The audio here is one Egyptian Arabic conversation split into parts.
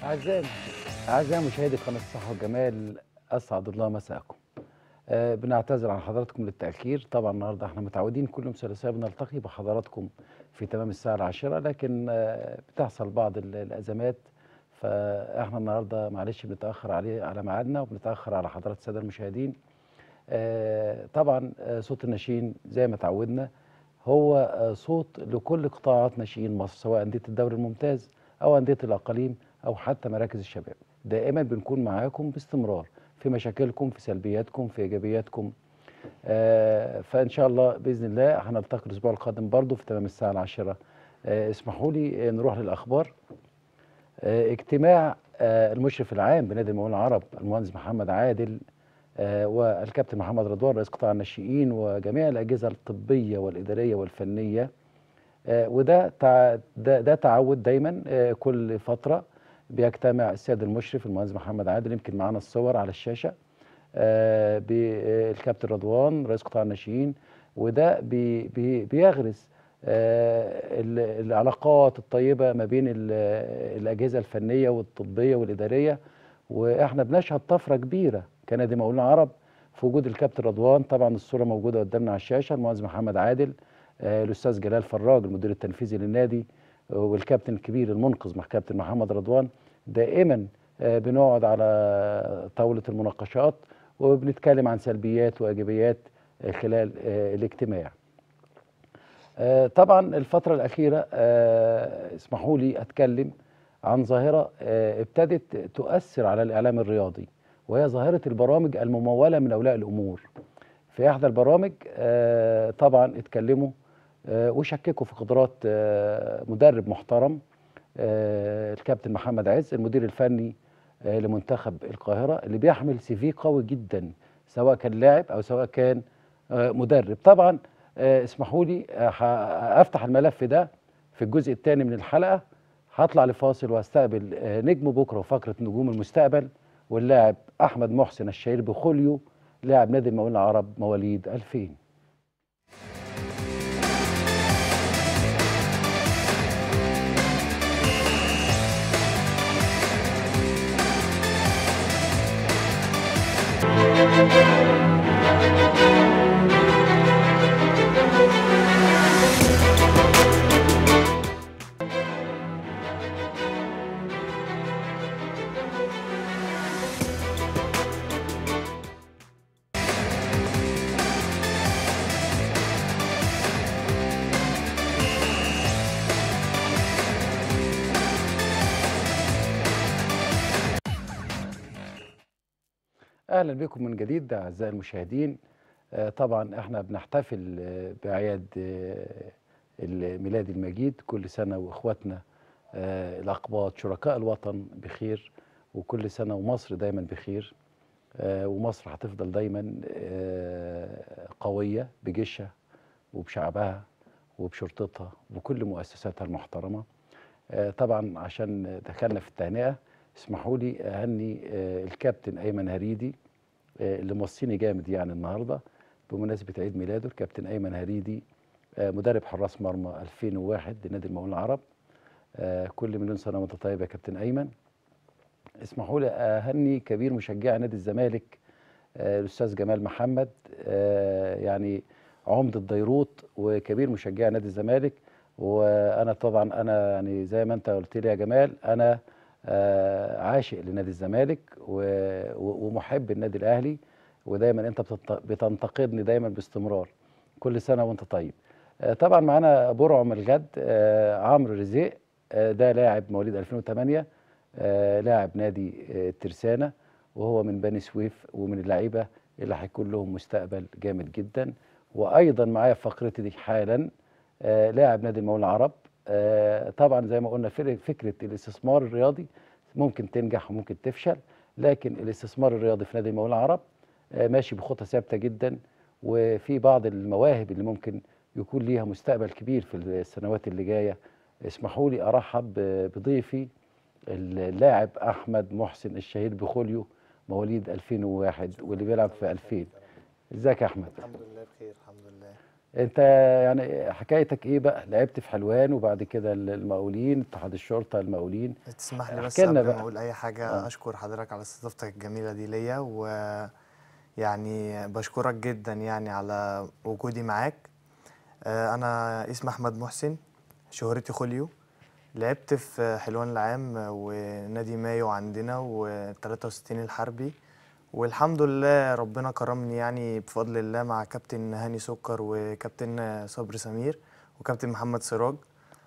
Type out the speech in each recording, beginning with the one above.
أعزائي أعزائي مشاهدي قناة الصحة والجمال أسعد الله مساءكم. آه بنعتذر عن حضراتكم للتأخير، طبعا النهارده احنا متعودين كل يوم ثلاثاء بنلتقي بحضراتكم في تمام الساعة العاشرة لكن آه بتحصل بعض ال- الأزمات فاحنا النهارده معلش بنتأخر عليه على ميعادنا وبنتأخر على حضرات السادة المشاهدين. آه طبعا آه صوت الناشئين زي ما تعودنا هو آه صوت لكل قطاعات ناشئين مصر سواء أندية الدوري الممتاز أو أندية الأقاليم أو حتى مراكز الشباب. دائما بنكون معاكم باستمرار في مشاكلكم في سلبياتكم في إيجابياتكم آه فإن شاء الله بإذن الله هنلتقي الأسبوع القادم برضو في تمام الساعة العاشرة آه اسمحوا لي آه، نروح للأخبار آه اجتماع آه المشرف العام بنادي المقاولين العرب المهندس محمد عادل آه والكابتن محمد رضوان رئيس قطاع الناشئين وجميع الأجهزة الطبية والإدارية والفنية آه، وده تع... ده, ده تعود دايما آه، كل فتره بيجتمع السيد المشرف المهندس محمد عادل يمكن معانا الصور على الشاشه آه، بالكابتن رضوان رئيس قطاع الناشئين وده بي بي بيغرس آه، ال- العلاقات الطيبه ما بين ال- الاجهزه الفنيه والطبيه والاداريه واحنا بنشهد طفره كبيره كنادي مقاولين العرب في وجود الكابتن رضوان طبعا الصوره موجوده قدامنا على الشاشه المهندس محمد عادل آه، الاستاذ جلال فراج المدير التنفيذي للنادي آه، والكابتن الكبير المنقذ مع كابتن محمد رضوان دائما آه، بنقعد على طاوله المناقشات وبنتكلم عن سلبيات وايجابيات آه، خلال آه، الاجتماع. آه، طبعا الفترة الأخيرة آه، اسمحوا لي أتكلم عن ظاهرة آه، ابتدت تؤثر على الإعلام الرياضي وهي ظاهرة البرامج الممولة من أولياء الأمور في إحدى البرامج آه، طبعا اتكلموا آه، وشككوا في قدرات آه، مدرب محترم آه، الكابتن محمد عز المدير الفني آه، لمنتخب القاهرة اللي بيحمل سي في قوي جدا سواء كان لاعب أو سواء كان آه، مدرب طبعا آه، اسمحوا لي آه، ه- افتح الملف ده في الجزء الثاني من الحلقه هطلع لفاصل واستقبل آه، نجم بكره وفقره نجوم المستقبل واللاعب احمد محسن الشهير بخوليو لاعب نادي المقاولين العرب مواليد 2000 اهلا بكم من جديد اعزائي المشاهدين آه، طبعا احنا بنحتفل آه، باعياد آه، الميلاد المجيد كل سنه واخواتنا آه، الاقباط شركاء الوطن بخير وكل سنه ومصر دايما بخير آه، ومصر هتفضل دايما آه، قويه بجيشها وبشعبها وبشرطتها وبكل مؤسساتها المحترمه آه، طبعا عشان دخلنا في التهنئه اسمحوا لي اهني آه، الكابتن ايمن هريدي آه، اللي موصيني جامد يعني النهارده بمناسبه عيد ميلاده الكابتن ايمن هريدي آه، مدرب حراس مرمى 2001 لنادي المقاولين العرب آه، كل مليون سنه وانت طيب يا كابتن ايمن اسمحوا لي اهني كبير مشجعي نادي الزمالك آه، الاستاذ جمال محمد آه، يعني عمده ديروت وكبير مشجعي نادي الزمالك وانا طبعا انا يعني زي ما انت قلت لي يا جمال انا آه، عاشق لنادي الزمالك و- و- ومحب النادي الاهلي ودايما انت بتنت- بتنتقدني دايما باستمرار كل سنه وانت طيب آه، طبعا معانا برعم الجد آه، عمرو رزيق آه، ده لاعب مواليد 2008 آه، لاعب نادي آه، الترسانة وهو من بني سويف ومن اللعيبة اللي هيكون لهم مستقبل جامد جدا وأيضا معايا في فقرتي دي حالا آه، لاعب نادي المقاولين العرب آه، طبعا زي ما قلنا فر- فكرة الاستثمار الرياضي ممكن تنجح وممكن تفشل لكن الاستثمار الرياضي في نادي المقاولين العرب آه، ماشي بخطى ثابتة جدا وفي بعض المواهب اللي ممكن يكون ليها مستقبل كبير في السنوات اللي جاية اسمحوا لي أرحب ب- بضيفي اللاعب احمد محسن الشهير بخوليو مواليد 2001 واللي بيلعب في 2000 ازيك يا احمد الحمد لله بخير الحمد لله انت يعني حكايتك ايه بقى لعبت في حلوان وبعد كده المقاولين اتحاد الشرطه المقاولين تسمح لي بس احكي لنا قبل ما بقى. اقول اي حاجه آه. اشكر حضرتك على استضافتك الجميله دي ليا و يعني بشكرك جدا يعني على وجودي معاك آه، انا اسمي احمد محسن شهرتي خوليو لعبت في حلوان العام ونادي مايو عندنا و63 الحربي والحمد لله ربنا كرمني يعني بفضل الله مع كابتن هاني سكر وكابتن صبري سمير وكابتن محمد سراج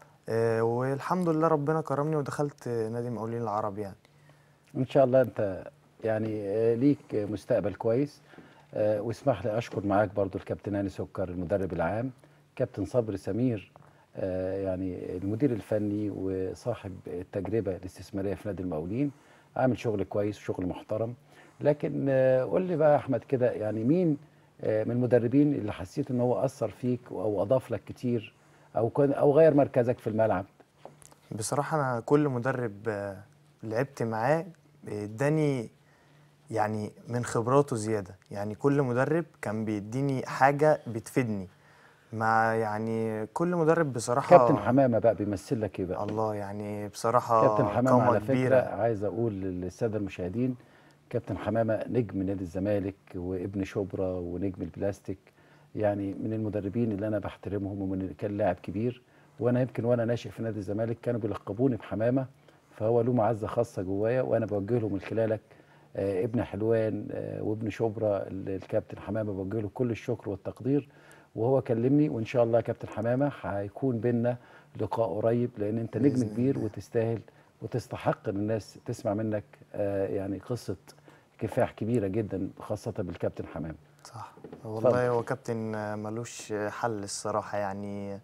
آه، والحمد لله ربنا كرمني ودخلت نادي مقاولين العرب يعني ان شاء الله انت يعني آه، ليك مستقبل كويس آه، واسمح لي اشكر معاك برضو الكابتن هاني سكر المدرب العام كابتن صبري سمير آه، يعني المدير الفني وصاحب التجربه الاستثماريه في نادي المقاولين عامل شغل كويس وشغل محترم لكن آه، قول لي بقى يا احمد كده يعني مين آه، من المدربين اللي حسيت ان هو اثر فيك او اضاف لك كتير او كان او غير مركزك في الملعب بصراحة أنا كل مدرب آه، لعبت معاه اداني يعني من خبراته زيادة يعني كل مدرب كان بيديني حاجة بتفيدني مع يعني كل مدرب بصراحة كابتن حمامه بقى بيمثل لك ايه بقى الله يعني بصراحة كابتن حمامه قامة على فكره كبيرة عايز اقول للساده المشاهدين كابتن حمامه نجم نادي الزمالك وابن شبرا ونجم البلاستيك يعني من المدربين اللي انا بحترمهم ومن كان لاعب كبير وانا يمكن وانا ناشئ في نادي الزمالك كانوا بيلقبوني بحمامه فهو له معزه خاصه جوايا وانا بوجه له من خلالك آه، ابن حلوان آه، وابن شبرا ال- الكابتن حمامه بوجه له كل الشكر والتقدير وهو كلمني وان شاء الله يا كابتن حمامه هيكون بينا لقاء قريب لان انت نجم بإذن كبير الله. وتستاهل وتستحق ان الناس تسمع منك آه، يعني قصه كفاح كبيره جدا خاصه بالكابتن حمامه صح والله هو كابتن آه، ملوش آه، حل الصراحة يعني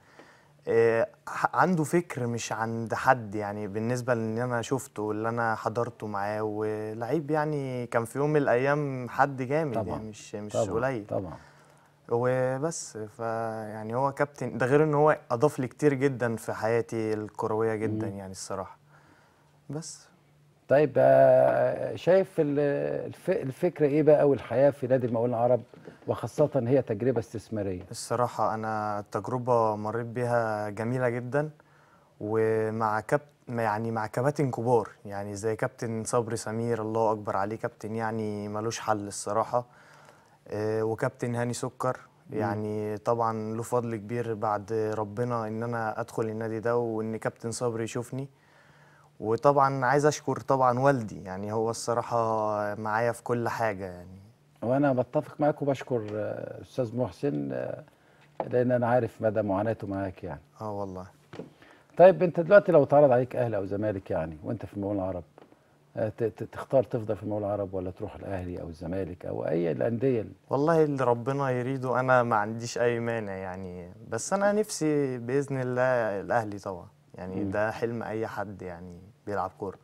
آه، ح- عنده فكر مش عند حد يعني بالنسبة لان انا شفته واللي انا حضرته معاه ولعيب يعني كان في يوم من الايام حد جامد طبعا يعني مش مش طبعا قليل طبعا وبس فيعني هو كابتن ده غير ان هو اضاف لي كتير جدا في حياتي الكروية جدا مم. يعني الصراحة بس طيب آه، شايف ال- الف- الفكره ايه بقى والحياه في نادي المقاولين العرب وخاصه هي تجربه استثماريه الصراحة أنا التجربة مريت بيها جميلة جدا ومع كاب يعني مع كباتن كبار يعني زي كابتن صبري سمير الله أكبر عليه كابتن يعني ملوش حل الصراحة آه، وكابتن هاني سكر يعني طبعا له فضل كبير بعد ربنا إن أنا أدخل النادي ده وإن كابتن صبري يشوفني وطبعا عايز أشكر طبعا والدي يعني هو الصراحة معايا في كل حاجة يعني وانا بتفق معاك وبشكر آه، استاذ محسن آه، لان انا عارف مدى معاناته معاك يعني اه والله طيب انت دلوقتي لو اتعرض عليك اهلي او زمالك يعني وانت في المقاولين العرب آه، ت- ت- تختار تفضل في المقاولين العرب ولا تروح الاهلي او الزمالك او اي الانديه اللي- والله اللي ربنا يريده انا ما عنديش اي مانع يعني بس انا نفسي باذن الله الاهلي طبعا يعني مم. ده حلم اي حد يعني بيلعب كوره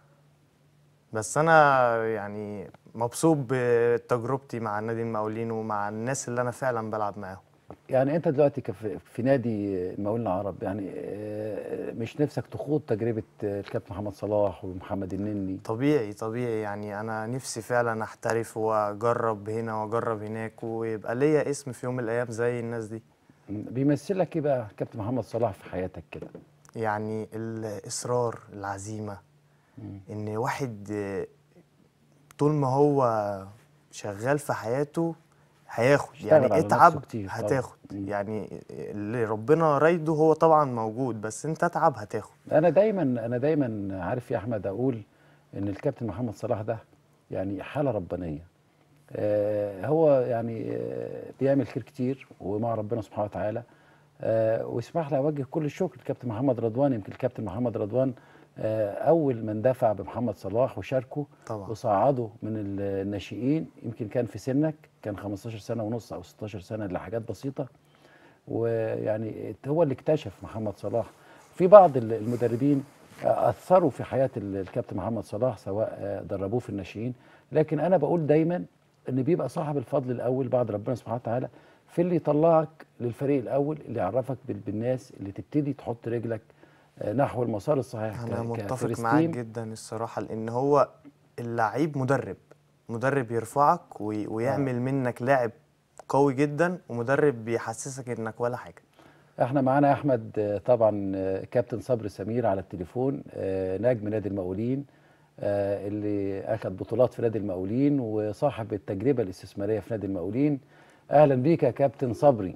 بس انا يعني مبسوط بتجربتي مع نادي المقاولين ومع الناس اللي انا فعلا بلعب معاهم يعني انت دلوقتي كف- في نادي المقاولين العرب يعني آه، مش نفسك تخوض تجربه آه، الكابتن محمد صلاح ومحمد النني طبيعي طبيعي يعني انا نفسي فعلا احترف واجرب هنا واجرب هناك ويبقى ليا اسم في يوم من الايام زي الناس دي بيمثل لك ايه بقى كابتن محمد صلاح في حياتك كده يعني الاصرار العزيمه مم. ان واحد آه، طول ما هو شغال في حياته هياخد اشتغل يعني على نفسه اتعب كتير طبعا. هتاخد مم. يعني اللي ربنا رايده هو طبعا موجود بس انت اتعب هتاخد انا دايما انا دايما عارف يا احمد اقول ان الكابتن محمد صلاح ده يعني حاله ربانيه آه هو يعني آه بيعمل خير كتير ومع ربنا سبحانه وتعالى آه واسمح لي اوجه كل الشكر للكابتن محمد رضوان يمكن الكابتن محمد رضوان آه اول من دفع بمحمد صلاح وشاركه طبعا وصعده من الناشئين يمكن كان في سنك كان 15 سنه ونص او 16 سنه لحاجات بسيطه ويعني هو اللي اكتشف محمد صلاح في بعض ال- المدربين اثروا في حياه ال- الكابتن محمد صلاح سواء آه، دربوه في الناشئين لكن انا بقول دايما ان بيبقى صاحب الفضل الاول بعد ربنا سبحانه وتعالى في اللي يطلعك للفريق الاول اللي يعرفك بال- بالناس اللي تبتدي تحط رجلك آه، نحو المسار الصحيح انا ك- متفق كفلسطين. معاك جدا الصراحه لان هو اللعيب مدرب مدرب يرفعك وي- ويعمل منك لاعب قوي جدا ومدرب بيحسسك انك ولا حاجه احنا معانا يا احمد آه، طبعا آه، كابتن صبري سمير على التليفون آه، نجم نادي المقاولين آه، اللي اخذ بطولات في نادي المقاولين وصاحب التجربه الاستثماريه في نادي المقاولين اهلا بيك يا كابتن صبري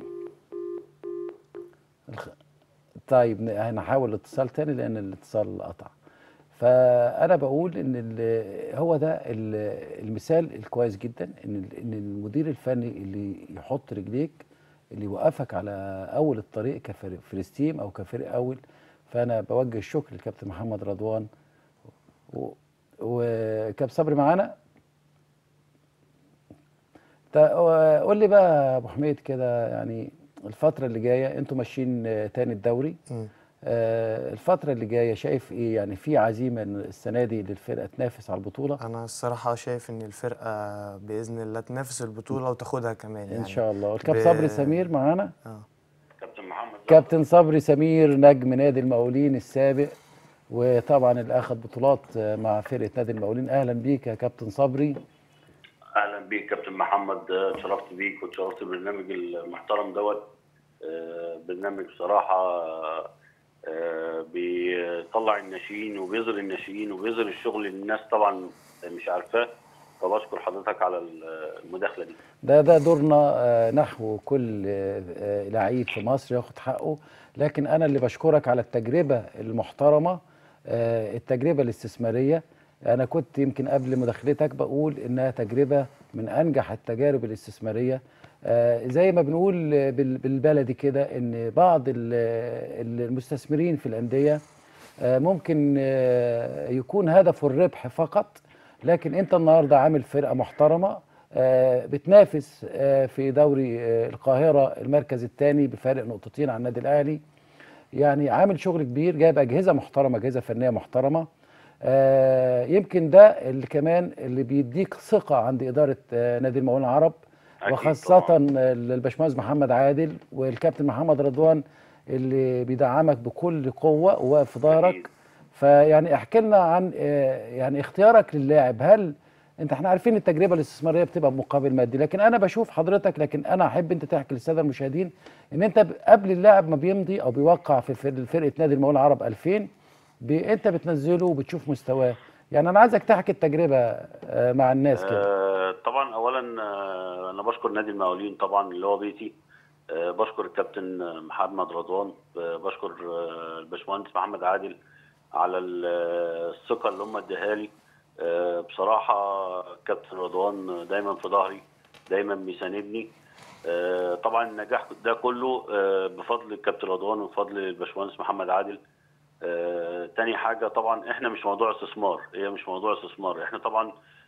الخ- طيب ن- هنحاول الاتصال تاني لان الاتصال قطع فانا بقول ان ال- هو ده ال- المثال الكويس جدا ان ال- ان المدير الفني اللي يحط رجليك اللي يوقفك على اول الطريق كفريق تيم او كفريق اول فانا بوجه الشكر للكابتن محمد رضوان و- وكابتن صبري معانا تا- و- قول لي بقى يا ابو حميد كده يعني الفتره اللي جايه انتوا ماشيين آه، تاني الدوري مم. آه، الفتره اللي جايه شايف ايه يعني في عزيمه إن السنه دي للفرقه تنافس على البطوله انا الصراحه شايف ان الفرقه باذن الله تنافس البطوله وتاخدها كمان يعني ان شاء الله الكابتن ب- صبري سمير معانا اه كابتن محمد كابتن صبري سمير نجم نادي المقاولين السابق وطبعا اللي اخذ بطولات آه، مع فرقه نادي المقاولين اهلا بيك يا كابتن صبري اهلا بيك كابتن محمد آه، اتشرفت بيك واتشرفت بالبرنامج المحترم دوت آه، برنامج بصراحه آه، بيطلع الناشئين وبيظهر الناشئين وبيظهر الشغل اللي الناس طبعا مش عارفاه فبشكر حضرتك على المداخله دي ده ده دورنا آه، نحو كل آه، آه، لعيب في مصر ياخد حقه لكن انا اللي بشكرك على التجربه المحترمه آه، التجربه الاستثماريه انا كنت يمكن قبل مداخلتك بقول انها تجربه من انجح التجارب الاستثماريه آه، زي ما بنقول آه، بال- بالبلدي كده ان بعض ال- المستثمرين في الانديه آه، ممكن آه، يكون هدفه الربح فقط لكن انت النهارده عامل فرقه محترمه آه، بتنافس آه، في دوري آه، القاهره المركز الثاني بفارق نقطتين عن النادي الاهلي يعني عامل شغل كبير جايب اجهزه محترمه اجهزه فنيه محترمه آه، يمكن ده اللي كمان اللي بيديك ثقه عند اداره آه، نادي المقاولين العرب أكيد وخاصه طبعاً. الباشمهندس محمد عادل والكابتن محمد رضوان اللي بيدعمك بكل قوه وواقف في ظهرك أكيد. فيعني احكي لنا عن آه، يعني اختيارك للاعب هل انت احنا عارفين التجربه الاستثماريه بتبقى بمقابل مادي لكن انا بشوف حضرتك لكن انا احب انت تحكي للساده المشاهدين ان انت ب- قبل اللاعب ما بيمضي او بيوقع في فر- فرقه نادي المقاولين العرب 2000 ب- انت بتنزله وبتشوف مستواه يعني انا عايزك تحكي التجربه آه، مع الناس كده آه، طبعا اولا آه، انا بشكر نادي المقاولين طبعا اللي هو بيتي آه، بشكر الكابتن محمد رضوان آه، بشكر آه، الباشمهندس محمد عادل على ال- آه، الثقه اللي هم اداها لي آه، بصراحه كابتن رضوان دايما في ظهري دايما بيساندني آه، طبعا النجاح ده كله آه، بفضل الكابتن رضوان وبفضل الباشمهندس محمد عادل آه، تاني حاجة طبعا احنا مش موضوع استثمار هي مش موضوع استثمار احنا طبعا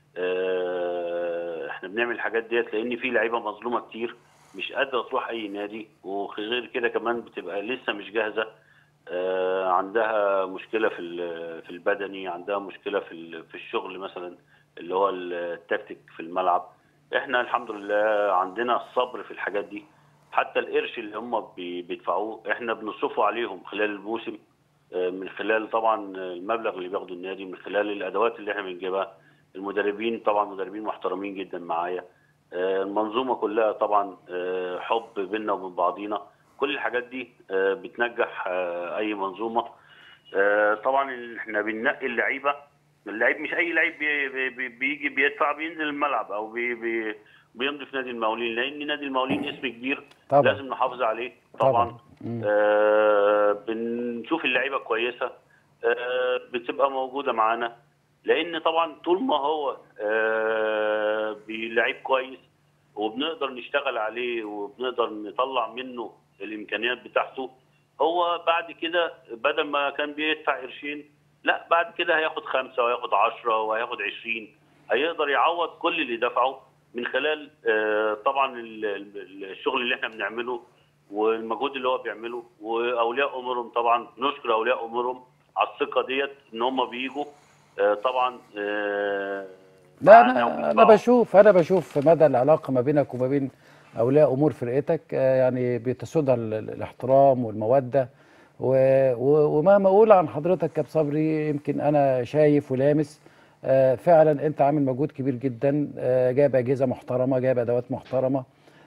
آه، احنا بنعمل الحاجات ديت لان في لعيبة مظلومة كتير مش قادرة تروح اي نادي وغير كده كمان بتبقى لسه مش جاهزة آه، عندها مشكلة في ال- في البدني عندها مشكلة في ال- في الشغل مثلا اللي هو التكتيك في الملعب احنا الحمد لله عندنا الصبر في الحاجات دي حتى القرش اللي هم بي- بيدفعوه احنا بنصرفه عليهم خلال الموسم آه، من خلال طبعا المبلغ اللي بياخده النادي من خلال الادوات اللي احنا بنجيبها المدربين طبعا مدربين محترمين جدا معايا آه، المنظومه كلها طبعا آه، حب بيننا وبين بعضينا كل الحاجات دي آه، بتنجح آه، اي منظومه آه، طبعا احنا بننقي اللعيبه اللعيب مش اي لعيب بي بي بي بيجي بيدفع بينزل الملعب او بي بي بيمضي في نادي المقاولين لان نادي المقاولين اسم كبير طبعا. لازم نحافظ عليه طبعا. طبعا, مم. آه بنشوف اللعيبه كويسه آه بتبقى موجوده معانا لان طبعا طول ما هو آه بلعيب كويس وبنقدر نشتغل عليه وبنقدر نطلع منه الامكانيات بتاعته هو بعد كده بدل ما كان بيدفع قرشين لا بعد كده هياخد خمسه وهياخد عشرة وهياخد عشرين هيقدر يعوض كل اللي دفعه من خلال آه، طبعا ال- ال- الشغل اللي احنا بنعمله والمجهود اللي هو بيعمله واولياء امورهم طبعا نشكر اولياء امورهم على الثقه ديت ان هم بيجوا آه، طبعا آه، لا معانا انا انا وبيدفعوا. بشوف انا بشوف مدى العلاقه ما بينك وما بين اولياء امور فرقتك آه، يعني بتسودها ال- ال- الاحترام والموده و- و- ومهما اقول عن حضرتك كاب صبري يمكن انا شايف ولامس آه، فعلا انت عامل مجهود كبير جدا آه، جايب اجهزه محترمه جايب ادوات محترمه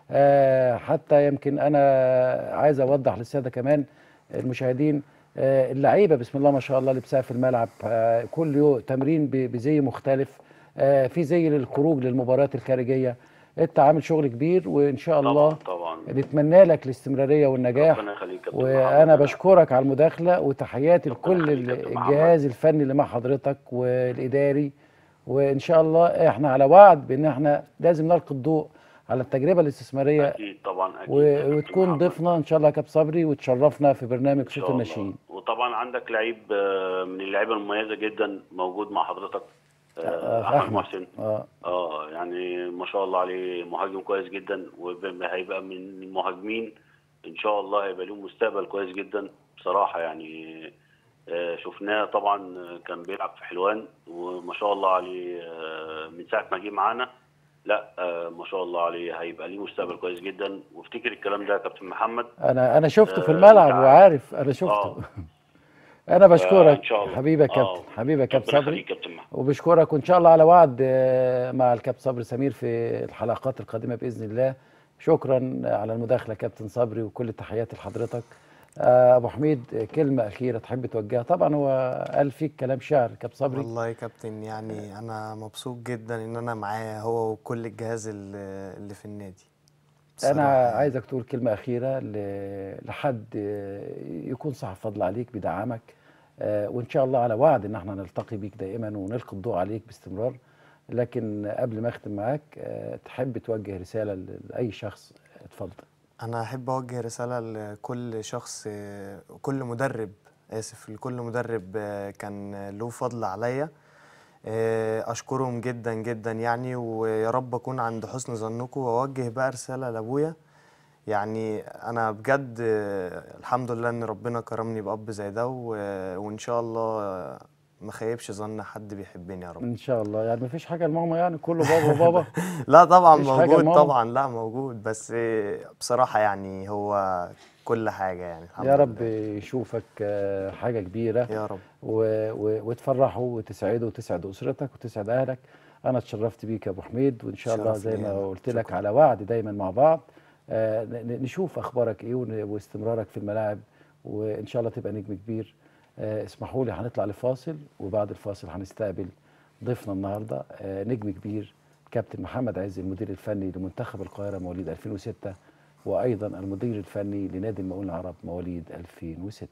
آه، حتى يمكن انا عايز اوضح للساده كمان المشاهدين آه، اللعيبه بسم الله ما شاء الله لبسها في الملعب آه، كل يوم تمرين ب- بزي مختلف آه، في زي للخروج للمباريات الخارجيه انت عامل شغل كبير وان شاء الله طبعا طبعا نتمنى لك الاستمراريه والنجاح ربنا يخليك يا كابتن وانا محمد. بشكرك على المداخله وتحياتي ربنا لكل يخليك يا كابتن محمد. الجهاز الفني اللي مع حضرتك والاداري وان شاء الله احنا على وعد بان احنا لازم نلقي الضوء على التجربه الاستثماريه اكيد طبعا اكيد يا و- كابتن وتكون محمد. ضيفنا ان شاء الله يا كابتن صبري وتشرفنا في برنامج إن شاء صوت الله. الناشئين وطبعا عندك لعيب آه، من اللعيبه المميزه جدا موجود مع حضرتك آه، آه، احمد أحمد. محسن اه اه يعني ما شاء الله عليه مهاجم كويس جدا وهيبقى من المهاجمين ان شاء الله هيبقى له مستقبل كويس جدا بصراحه يعني آه، شفناه طبعا كان بيلعب في حلوان وما شاء الله عليه آه، من ساعه ما جه معانا لا آه، ما شاء الله عليه هيبقى ليه مستقبل كويس جدا وافتكر الكلام ده يا كابتن محمد انا انا شفته في آه، الملعب أنت وعارف انا شفته آه. انا بشكرك ان شاء الله حبيبي يا آه. كابتن حبيبي يا كابتن ربنا صبري يخليك يا كابتن محمد وبشكرك وان شاء الله على وعد آه، مع الكابتن صبري سمير في الحلقات القادمه باذن الله شكرا على المداخله كابتن صبري وكل تحياتي لحضرتك آه، ابو حميد آه، كلمه اخيره تحب توجهها طبعا هو قال فيك كلام شعر كابتن صبري والله يا كابتن يعني انا مبسوط جدا ان انا معاه هو وكل الجهاز اللي اللي في النادي انا بصراحة يعني. عايزك تقول كلمه اخيره ل- لحد آه، يكون صاحب فضل عليك بيدعمك آه، وان شاء الله على وعد ان احنا نلتقي بيك دائما ونلقي الضوء عليك باستمرار لكن قبل ما اختم معاك آه، تحب توجه رساله ل- لاي شخص اتفضل انا احب اوجه رساله لكل شخص آه، كل مدرب اسف لكل مدرب آه، كان له فضل عليا آه، اشكرهم جدا جدا يعني ويا رب اكون عند حسن ظنكم واوجه بقى رساله لابويا يعني انا بجد آه، الحمد لله ان ربنا كرمني باب زي ده و- وان شاء الله آه، ما خيبش ظن حد بيحبني يا رب ان شاء الله يعني مفيش حاجه لماما يعني كله بابا بابا لا طبعا مفيش حاجة موجود لماما؟ طبعا لا موجود بس بصراحة يعني هو كل حاجة يعني الحمد يا رب لله. يشوفك آه، حاجه كبيره يا رب و... و... وتفرحوا وتسعدوا وتسعد اسرتك وتسعد اهلك انا اتشرفت بيك يا ابو حميد وان شاء الله شرف زي ليا ما أنا. قلت لك شكراً. على وعد دايما مع بعض آه ن- نشوف اخبارك ايه ون- واستمرارك في الملاعب وان شاء الله تبقى نجم كبير آه اسمحوا لي هنطلع لفاصل وبعد الفاصل هنستقبل ضيفنا النهارده آه نجم كبير كابتن محمد عز المدير الفني لمنتخب القاهره مواليد 2006 وايضا المدير الفني لنادي المقاولين العرب مواليد 2006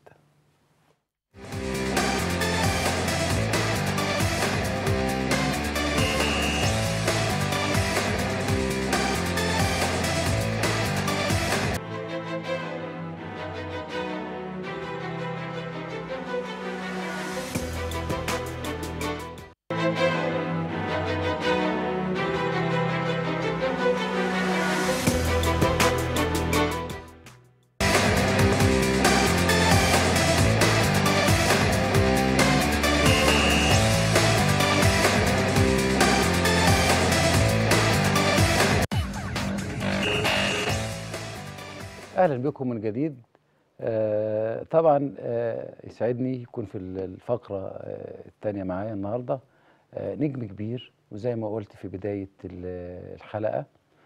اهلا بكم من جديد آه طبعا آه يسعدني يكون في الفقره آه الثانيه معايا النهارده آه نجم كبير وزي ما قلت في بدايه ال- الحلقه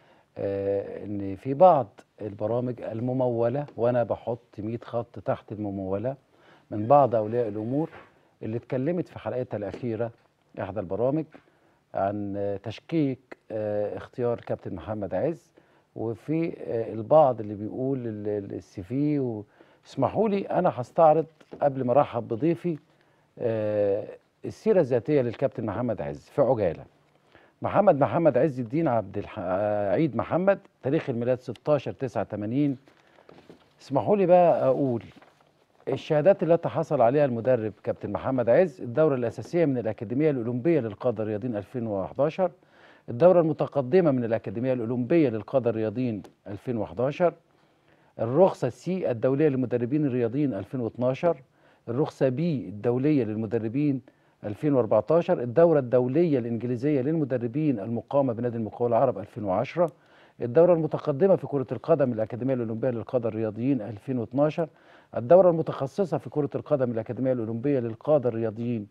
آه ان في بعض البرامج المموله وانا بحط 100 خط تحت المموله من بعض اولياء الامور اللي اتكلمت في حلقتها الاخيره احدى البرامج عن آه، تشكيك آه، اختيار كابتن محمد عز وفي آه، البعض اللي بيقول ال- ال- السي في و- اسمحوا لي انا هستعرض قبل ما ارحب بضيفي آه، السيره الذاتيه للكابتن محمد عز في عجاله محمد محمد عز الدين عبد الح... آه، عيد محمد تاريخ الميلاد 16 9 80 اسمحوا لي بقى اقول الشهادات التي حصل عليها المدرب كابتن محمد عز الدورة الأساسية من الأكاديمية الأولمبية للقادة الرياضيين 2011 الدورة المتقدمة من الأكاديمية الأولمبية للقادة الرياضيين 2011 الرخصة سي الدولية للمدربين الرياضيين 2012 الرخصة بي الدولية للمدربين 2014 الدورة الدولية الإنجليزية للمدربين المقامة بنادي المقاولة العرب 2010 الدورة المتقدمة في كرة القدم الأكاديمية الأولمبية للقادة الرياضيين 2012 الدورة المتخصصة في كرة القدم الأكاديمية الأولمبية للقادة الرياضيين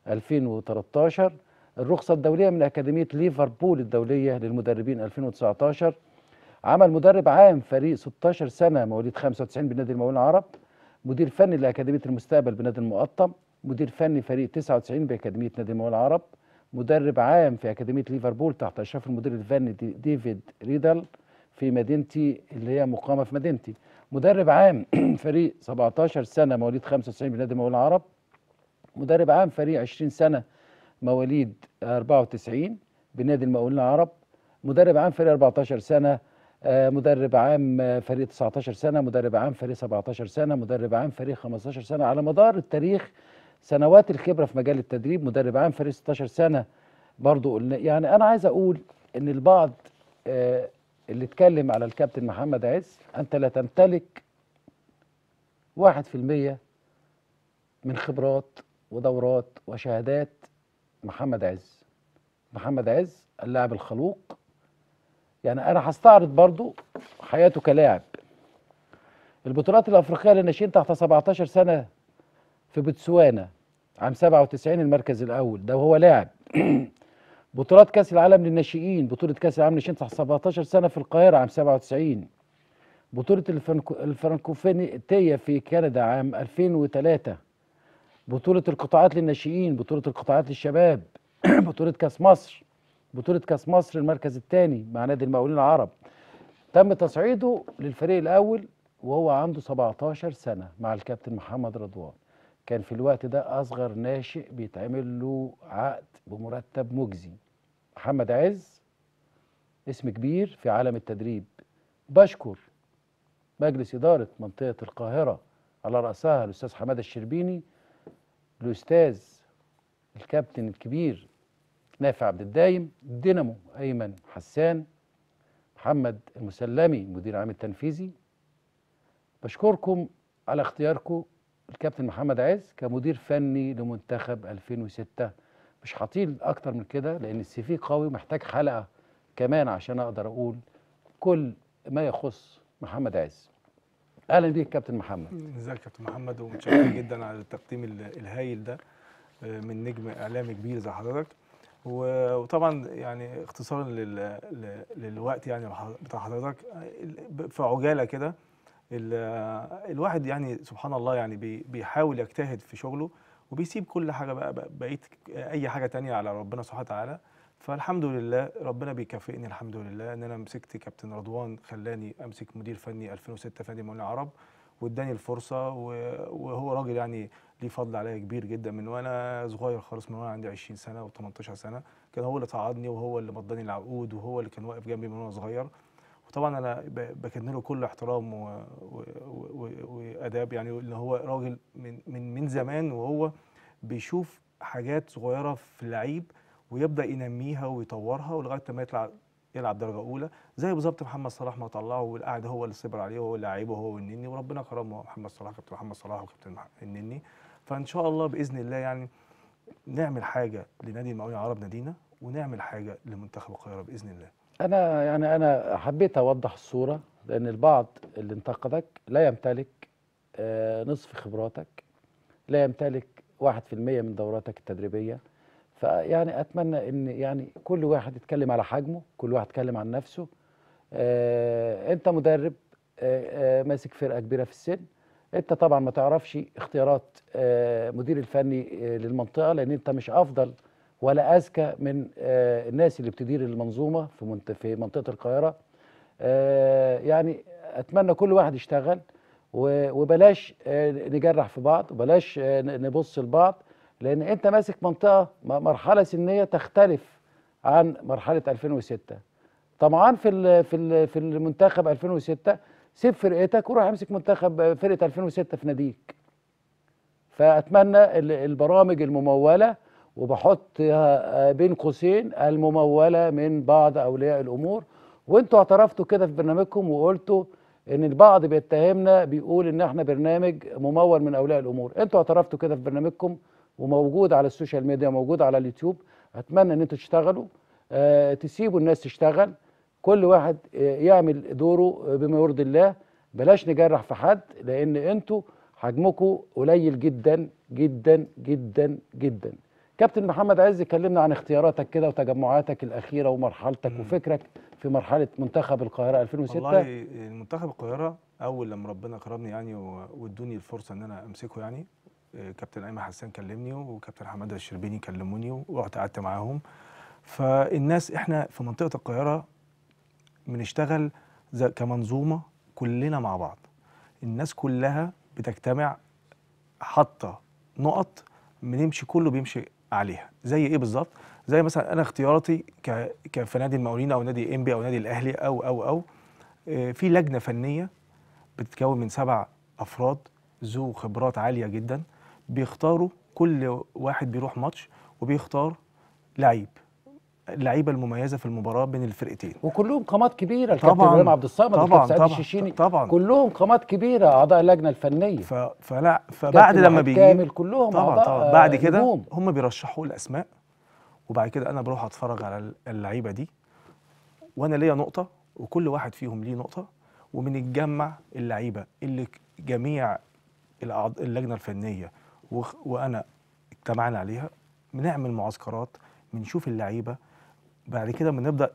2013 الرخصة الدولية من أكاديمية ليفربول الدولية للمدربين 2019 عمل مدرب عام فريق 16 سنه مواليد 95 بنادي المقاولين العرب مدير فني لاكاديميه المستقبل بنادي المقطم مدير فني فريق 99 باكاديميه نادي المقاولين العرب مدرب عام في اكاديميه ليفربول تحت اشراف المدير الفني دي ديفيد ريدل في مدينتي اللي هي مقامه في مدينتي مدرب عام فريق 17 سنه مواليد 95 بنادي المقاولين العرب مدرب عام فريق 20 سنه مواليد 94 بنادي المقاولين العرب مدرب عام فريق 14 سنه آه، مدرب عام آه، فريق 19 سنه مدرب عام فريق 17 سنه مدرب عام فريق 15 سنه على مدار التاريخ سنوات الخبره في مجال التدريب مدرب عام فريق 16 سنه برضو قلنا يعني انا عايز اقول ان البعض آه، اللي اتكلم على الكابتن محمد عز انت لا تمتلك واحد في المية من خبرات ودورات وشهادات محمد عز محمد عز اللاعب الخلوق يعني انا هستعرض برضو حياته كلاعب البطولات الافريقيه للناشئين تحت 17 سنه في بوتسوانا عام 97 المركز الاول ده وهو لاعب بطولات كاس العالم للناشئين بطوله كاس العالم للناشئين تحت 17 سنه في القاهره عام 97 بطوله الفرنكو- الفرنكوفونيتيه في كندا عام 2003 بطوله القطاعات للناشئين بطوله القطاعات للشباب بطوله كاس مصر بطوله كاس مصر المركز الثاني مع نادي المقاولين العرب تم تصعيده للفريق الاول وهو عنده 17 سنه مع الكابتن محمد رضوان كان في الوقت ده اصغر ناشئ بيتعمل له عقد بمرتب مجزي محمد عز اسم كبير في عالم التدريب بشكر مجلس اداره منطقه القاهره على راسها الاستاذ حماده الشربيني الاستاذ الكابتن الكبير نافع عبد الدايم دينامو ايمن حسان محمد المسلمي مدير عام التنفيذي بشكركم على اختياركم الكابتن محمد عز كمدير فني لمنتخب 2006 مش هطيل اكتر من كده لان السي في قوي محتاج حلقه كمان عشان اقدر اقول كل ما يخص محمد عز اهلا بيك كابتن محمد ازيك يا كابتن محمد ومتشكر جدا على التقديم ال- الهايل ده آه، من نجم اعلامي كبير زي حضرتك و- وطبعا يعني اختصارا لل- ل- للوقت يعني بح- بتاع حضرتك آه، ال- ب- في عجاله كده ال- آه، الواحد يعني سبحان الله يعني بي- بيحاول يجتهد في شغله وبيسيب كل حاجه بقى بقى- بقيت اي حاجه تانية على ربنا سبحانه وتعالى فالحمد لله ربنا بيكافئني الحمد لله ان انا مسكت كابتن رضوان خلاني امسك مدير فني 2006 في نادي المقاولين العرب واداني الفرصه و- وهو راجل يعني ليه فضل عليا كبير جدا من وانا صغير خالص من وانا عندي 20 سنه و18 سنه كان هو اللي صعدني وهو اللي مضاني العقود وهو اللي كان واقف جنبي من وانا صغير وطبعا انا ب- بكن له كل احترام و- و- و- واداب يعني ان هو راجل من من من زمان وهو بيشوف حاجات صغيره في اللعيب ويبدا ينميها ويطورها ولغايه ما يطلع يلعب درجه اولى زي بالظبط محمد صلاح ما طلعه والقعد هو اللي صبر عليه وهو اللي لعيبه هو والنني وربنا كرمه محمد صلاح كابتن محمد صلاح وكابتن مح- النني فان شاء الله باذن الله يعني نعمل حاجه لنادي المقاولين العرب نادينا ونعمل حاجه لمنتخب القاهره باذن الله انا يعني انا حبيت اوضح الصوره لان البعض اللي انتقدك لا يمتلك آه، نصف خبراتك لا يمتلك واحد في المية من دوراتك التدريبية فيعني أتمنى أن يعني كل واحد يتكلم على حجمه كل واحد يتكلم عن نفسه آه، أنت مدرب آه، آه، ماسك فرقة كبيرة في السن أنت طبعا ما تعرفش اختيارات آه، مدير الفني آه، للمنطقة لأن أنت مش أفضل ولا أذكى من آه، الناس اللي بتدير المنظومة في منت- في منطقة القاهرة آه، يعني أتمنى كل واحد يشتغل و- وبلاش آه، نجرح في بعض وبلاش آه، ن- نبص لبعض لان انت ماسك منطقه م- مرحله سنيه تختلف عن مرحله 2006 طبعا في ال في ال في المنتخب 2006 سيب فرقتك وروح امسك منتخب آه، فرقه 2006 في ناديك فاتمنى ال- البرامج المموله وبحطها آه، بين قوسين المموله من بعض اولياء الامور وانتوا اعترفتوا كده في برنامجكم وقلتوا ان البعض بيتهمنا بيقول ان احنا برنامج ممول من اولياء الامور انتوا اعترفتوا كده في برنامجكم وموجود على السوشيال ميديا موجود على اليوتيوب اتمنى ان انتوا تشتغلوا آه تسيبوا الناس تشتغل كل واحد آه يعمل دوره آه، بما يرضي الله بلاش نجرح في حد لان انتوا حجمكم قليل جدا جدا جدا جدا كابتن محمد عز كلمنا عن اختياراتك كده وتجمعاتك الاخيره ومرحلتك مم. وفكرك في مرحله منتخب القاهره 2006 والله منتخب القاهره اول لما ربنا كرمني يعني و- وادوني الفرصه ان انا امسكه يعني آه، كابتن ايمن حسان كلمني وكابتن حماده الشربيني كلموني ورحت قعدت معاهم فالناس احنا في منطقه القاهره بنشتغل زي- كمنظومه كلنا مع بعض الناس كلها بتجتمع حاطه نقط بنمشي كله بيمشي عليها زي ايه بالظبط زي مثلا انا اختياراتي ك ك- في نادي المقاولين او نادي انبي او نادي الاهلي او او او آه، في لجنه فنيه بتتكون من سبع افراد ذو خبرات عاليه جدا بيختاروا كل واحد بيروح ماتش وبيختار لعيب اللعيبه المميزه في المباراه بين الفرقتين وكلهم قامات كبيره الكابتن طبعاً، ابراهيم عبد الصمد طبعاً، الكابتن سعيد طبعاً، الشيشيني طبعاً. كلهم قامات كبيره اعضاء اللجنه الفنيه ف... فلا فبعد كابتن لما وحيد بيجي كامل كلهم طبعا أعضاء، طبعا آه، بعد كده نجوم. هم بيرشحوا الاسماء وبعد كده انا بروح اتفرج على اللعيبه دي وانا ليا نقطه وكل واحد فيهم ليه نقطه وبنتجمع اللعيبه اللي ك- جميع الأعض- اللجنه الفنيه وخ- وانا اجتمعنا عليها بنعمل معسكرات بنشوف اللعيبه بعد كده بنبدا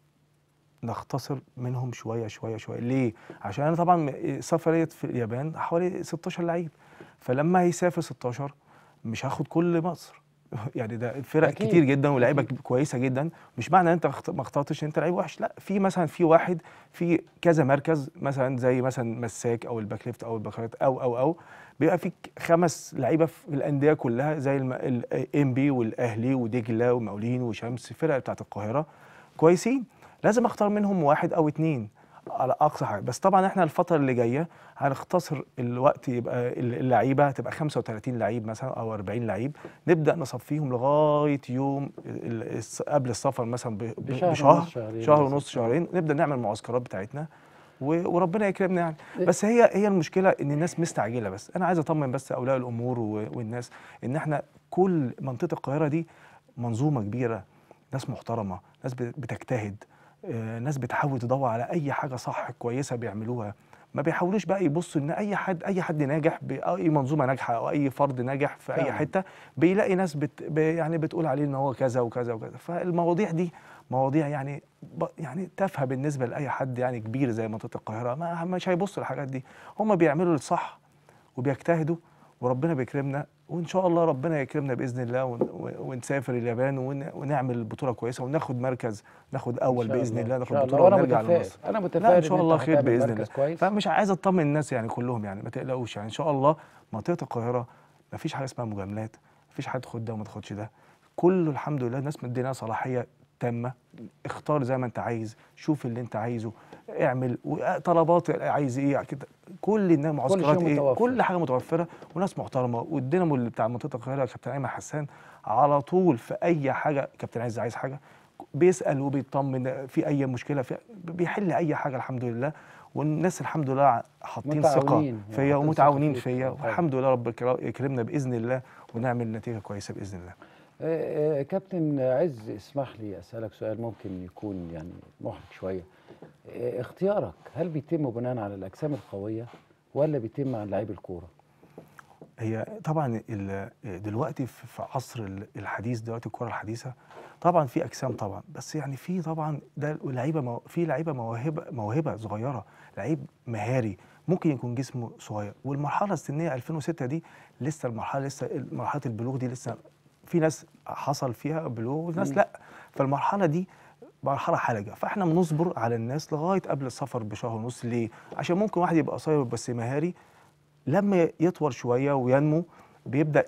نختصر منهم شويه شويه شويه ليه عشان انا طبعا سفريه في اليابان حوالي 16 لعيب فلما هيسافر 16 مش هاخد كل مصر يعني ده فرق أكيد، كتير جدا ولاعيبه كويسه جدا مش معنى ان انت اخت- ما اخترتش ان انت لعيب وحش لا في مثلا في واحد في كذا مركز مثلا زي مثلا مساك او الباك ليفت او الباك رايت او او او بيبقى في خمس لعيبه في الانديه كلها زي الام بي والاهلي ودجله ومقاولين وشمس الفرق بتاعت القاهره كويسين لازم اختار منهم واحد او اتنين على اقصى حاجه بس طبعا احنا الفتره اللي جايه هنختصر الوقت يبقى اللعيبه هتبقى 35 لعيب مثلا او 40 لعيب نبدا نصفيهم لغايه يوم ال- الس- قبل السفر مثلا ب- ب- بشهر بشهر ونص، شهرين شهر مثلاً. ونص شهرين نبدا نعمل المعسكرات بتاعتنا و- وربنا يكرمنا يعني بس هي هي المشكله ان الناس مستعجله بس انا عايز اطمن بس اولياء الامور و- والناس ان احنا كل منطقه القاهره دي منظومه كبيره ناس محترمه ناس بت- بتجتهد آه، ناس بتحاول تدور على اي حاجه صح كويسه بيعملوها ما بيحاولوش بقى يبصوا ان اي حد اي حد ناجح باي منظومه ناجحه او اي فرد ناجح في اي فعلاً. حته بيلاقي ناس بت ب- يعني بتقول عليه ان هو كذا وكذا وكذا فالمواضيع دي مواضيع يعني ب- يعني تافهه بالنسبه لاي حد يعني كبير زي منطقه القاهره ما مش هيبص للحاجات دي هم بيعملوا الصح وبيجتهدوا وربنا بيكرمنا وان شاء الله ربنا يكرمنا باذن الله ون- ونسافر اليابان ون- ونعمل بطوله كويسه وناخد مركز ناخد اول إن شاء باذن الله، الله إن ناخد شاء الله. بطوله وأنا ونرجع متفائل. لمصر أنا لا متفائل ان شاء إن الله أنت خير هتعمل باذن مركز الله كويس. فمش عايز اطمن الناس يعني كلهم يعني ما تقلقوش يعني ان شاء الله منطقه القاهره ما فيش حاجه اسمها مجاملات ما فيش حد خد ده وما تاخدش ده كله الحمد لله الناس مدينا صلاحيه تامه اختار زي ما انت عايز شوف اللي انت عايزه اعمل و- طلبات عايز ايه كده كل الناس معسكرات شيء ايه متوفر. كل حاجه متوفره وناس محترمه والدينامو اللي بتاع منطقه القاهره كابتن ايمن حسان على طول في اي حاجه كابتن عايز عايز حاجه بيسال وبيطمن في اي مشكله في بيحل اي حاجه الحمد لله والناس الحمد لله حاطين ثقه متعاونين. فيا حاطين ومتعاونين ثقة فيك. فيا طبعاً. والحمد لله رب الكرا- يكرمنا باذن الله ونعمل نتيجه كويسه باذن الله آه، آه، كابتن عز اسمح لي اسالك سؤال ممكن يكون يعني محرج شويه آه، اختيارك هل بيتم بناء على الاجسام القويه ولا بيتم عن لعيب الكوره هي طبعا ال- دلوقتي في في عصر ال- الحديث دلوقتي الكره الحديثه طبعا في اجسام طبعا بس يعني في طبعا ده لعيبه مو- في لعيبه موهبه موهبه صغيره لعيب مهاري ممكن يكون جسمه صغير والمرحله السنيه 2006 دي لسه المرحله لسه مرحله البلوغ دي لسه في ناس حصل فيها بلوغ وناس لا فالمرحله دي مرحله حرجه فاحنا بنصبر على الناس لغايه قبل السفر بشهر ونص ليه عشان ممكن واحد يبقى قصير بس مهاري لما يطول شويه وينمو بيبدا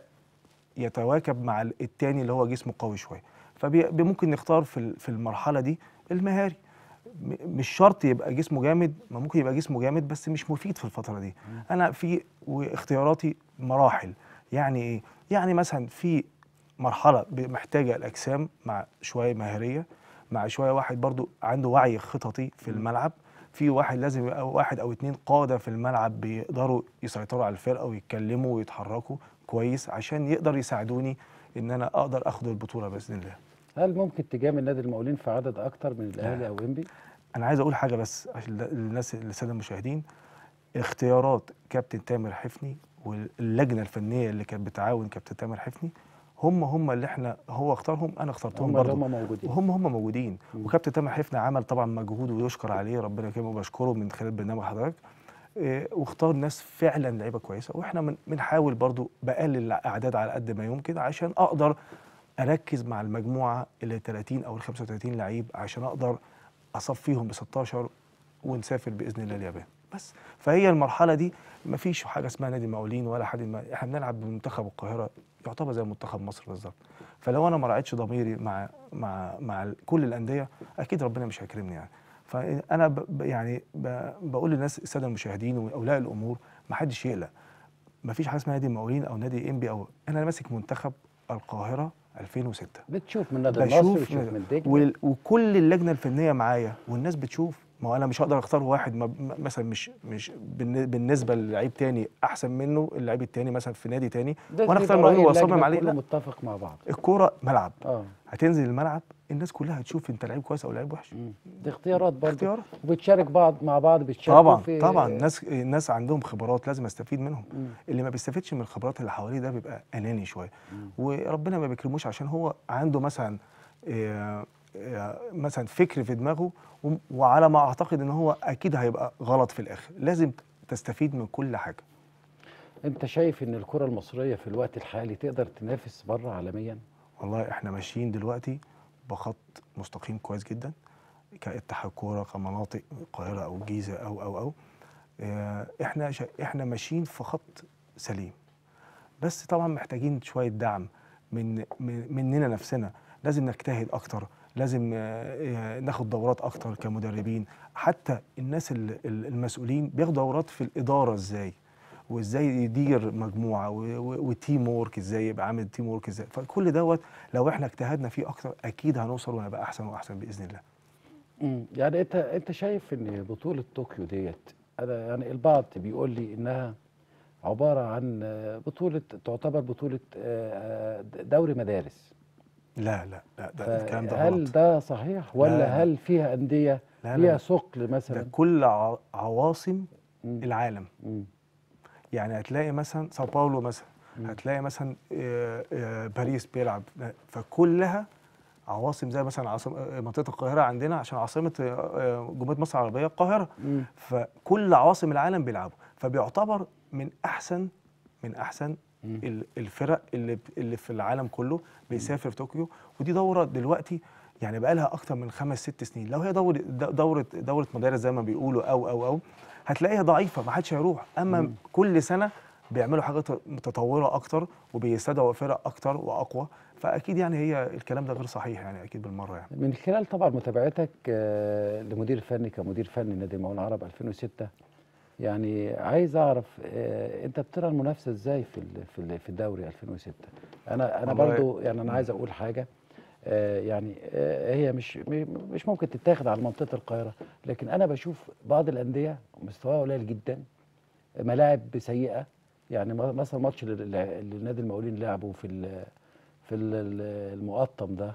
يتواكب مع ال- التاني اللي هو جسمه قوي شويه فممكن نختار في ال- في المرحله دي المهاري م- مش شرط يبقى جسمه جامد ما ممكن يبقى جسمه جامد بس مش مفيد في الفتره دي انا في واختياراتي مراحل يعني ايه يعني مثلا في مرحله ب- محتاجه الاجسام مع شويه مهاريه مع شويه واحد برضو عنده وعي خططي في الملعب في واحد لازم يبقى واحد او اتنين قاده في الملعب بيقدروا يسيطروا على الفرقه ويتكلموا ويتحركوا كويس عشان يقدر يساعدوني ان انا اقدر اخد البطوله باذن الله هل ممكن تجامل نادي المقاولين في عدد اكتر من الاهلي او انبي انا عايز اقول حاجه بس عشان ل- للناس الساده المشاهدين اختيارات كابتن تامر حفني واللجنه الفنيه اللي كانت بتعاون كابتن تامر حفني هم هم اللي احنا هو اختارهم انا اخترتهم هم اللي برضه هم موجودين وهم هم موجودين وكابتن تامر حفني عمل طبعا مجهود ويشكر عليه ربنا يكرمه وبشكره من خلال برنامج حضرتك إيه، واختار ناس فعلا لعيبه كويسه واحنا من- بنحاول برضو بقلل الاعداد على قد ما يمكن عشان اقدر اركز مع المجموعه اللي 30 او ال 35 لعيب عشان اقدر اصفيهم ب 16 ونسافر باذن الله اليابان بس فهي المرحله دي ما فيش حاجه اسمها نادي مقاولين ولا حد ما احنا بنلعب بمنتخب القاهره يعتبر زي منتخب مصر بالظبط فلو انا ما راعيتش ضميري مع مع مع ال- كل الانديه اكيد ربنا مش هيكرمني يعني فانا ب ب- يعني ب بقول للناس الساده المشاهدين واولياء الامور ما حدش يقلق ما فيش حاجه اسمها نادي المقاولين او نادي انبي او انا ماسك منتخب القاهره 2006 بتشوف من نادي المصري بشوف بتشوف من دجله وال- وكل اللجنه الفنيه معايا والناس بتشوف ما هو انا مش هقدر اختار واحد ما م- مثلا مش مش بالن- بالنسبه للعيب تاني احسن منه اللعيب التاني مثلا في نادي تاني ده وانا اختار بيبقى المقاولين رأي واصمم اللجنة عليه كله لا متفق مع بعض الكوره ملعب اه هتنزل الملعب الناس كلها هتشوف انت لعيب كويس او لعيب وحش مم. دي اختيارات برضه اختيارات. وبتشارك بعض مع بعض بتشاركوا طبعا في طبعا الناس الناس عندهم خبرات لازم استفيد منهم مم. اللي ما بيستفيدش من الخبرات اللي حواليه ده بيبقى اناني شويه وربنا ما بيكرموش عشان هو عنده مثلا آه، آه، مثلا فكر في دماغه و- وعلى ما اعتقد ان هو اكيد هيبقى غلط في الاخر لازم تستفيد من كل حاجه انت شايف ان الكره المصريه في الوقت الحالي تقدر تنافس بره عالميا والله احنا ماشيين دلوقتي بخط مستقيم كويس جدا كاتحاد كوره كمناطق القاهره او الجيزه او او او آه، احنا شا احنا ماشيين في خط سليم بس طبعا محتاجين شويه دعم من من- مننا نفسنا لازم نجتهد اكتر لازم آه، آه، ناخد دورات اكتر كمدربين حتى الناس ال- ال- المسؤولين بياخدوا دورات في الاداره ازاي وازاي يدير مجموعه و- و- وتيم وورك ازاي يبقى عامل تيم وورك ازاي فكل دوت لو احنا اجتهدنا فيه اكتر اكيد هنوصل ونبقى احسن واحسن باذن الله مم. يعني انت انت شايف ان بطوله طوكيو ديت انا يعني البعض بيقول لي انها عباره عن آه، بطوله تعتبر بطوله آه، آه، دوري مدارس لا لا لا ده الكلام ده هل غلط ده صحيح ولا لا. هل فيها انديه لا، ليها لا. ثقل ده مثلا كل ع- عواصم مم. العالم مم. يعني هتلاقي مثلا ساو باولو مثلا هتلاقي مثلا آه، آه، باريس بيلعب فكلها عواصم زي مثلا عاصم آه، منطقه القاهره عندنا عشان عاصمه آه، آه، جمهوريه مصر العربيه القاهره مم. فكل عواصم العالم بيلعبوا فبيعتبر من احسن من احسن ال- الفرق اللي ب- اللي في العالم كله بيسافر في طوكيو ودي دوره دلوقتي يعني بقى لها اكتر من خمس ست سنين لو هي دوره د- دوره دوره مدارس زي ما بيقولوا او او او هتلاقيها ضعيفه ما حدش هيروح اما كل سنه بيعملوا حاجات متطوره اكتر وبيستدعوا فرق اكتر واقوى فاكيد يعني هي الكلام ده غير صحيح يعني اكيد بالمره يعني من خلال طبعا متابعتك آه، لمدير الفني كمدير فني نادي المقاولون العرب 2006 يعني عايز اعرف آه، انت بترى المنافسه ازاي في ال- في ال- في الدوري 2006 انا انا والله- برضو يعني انا عايز اقول حاجه آه، يعني آه، هي مش م- مش ممكن تتاخد على منطقه القاهره لكن انا بشوف بعض الانديه مستواها قليل جدا ملاعب سيئه يعني م- مثلا ماتش اللي اللي نادي المقاولين لعبه في ال- في ال- المقطم ده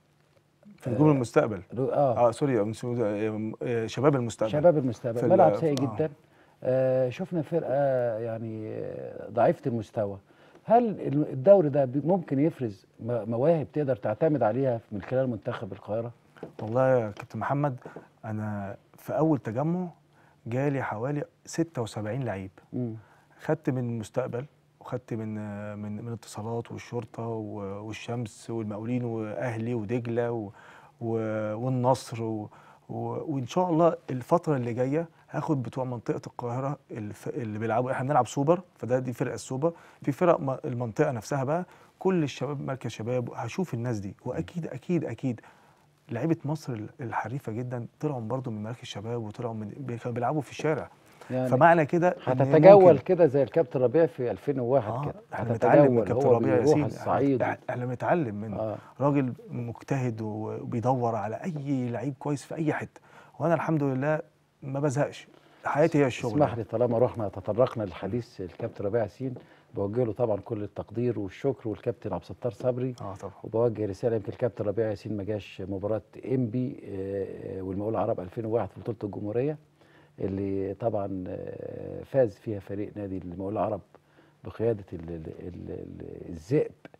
في نجوم المستقبل اه اه سوري مش- آه، آه، شباب المستقبل شباب في المستقبل ال- ملعب سيء آه. جدا آه شفنا فرقه يعني آه، ضعيفه المستوى هل ال- الدوري ده بي- ممكن يفرز م- مواهب تقدر تعتمد عليها من خلال منتخب القاهره والله يا كابتن محمد انا في اول تجمع جالي حوالي 76 لعيب مم. خدت من المستقبل وخدت من من من اتصالات والشرطه و- والشمس والمقاولين واهلي ودجله و- و- والنصر و- و- وان شاء الله الفتره اللي جايه هاخد بتوع منطقه القاهره الف- اللي بيلعبوا احنا بنلعب سوبر فده دي فرقه السوبر في فرق م- المنطقه نفسها بقى كل الشباب مركز شباب هشوف الناس دي واكيد اكيد اكيد لعيبه مصر الحريفه جدا طلعوا برضو من مراكز شباب وطلعوا من بي- كانوا بيلعبوا في الشارع يعني فمعنى كده إن هتتجول ممكن- كده زي الكابتن ربيع في 2001 اه كده احنا بنتعلم من هتتجول كابتن هو ربيع بيروح ياسين الصعيد احنا احنا بنتعلم منه آه. راجل مجتهد وبيدور على اي لعيب كويس في اي حته وانا الحمد لله ما بزهقش حياتي هي الشغل اسمح لي طالما رحنا تطرقنا للحديث الكابتن ربيع ياسين بوجه له طبعا كل التقدير والشكر والكابتن عبد الستار صبري اه طبعا وبوجه رساله يمكن الكابتن ربيع ياسين ما جاش مباراه انبي والمقاول العرب 2001 في بطوله الجمهوريه اللي طبعا آه، فاز فيها فريق نادي المقاول العرب بقياده ال- ال- ال- ال- الذئب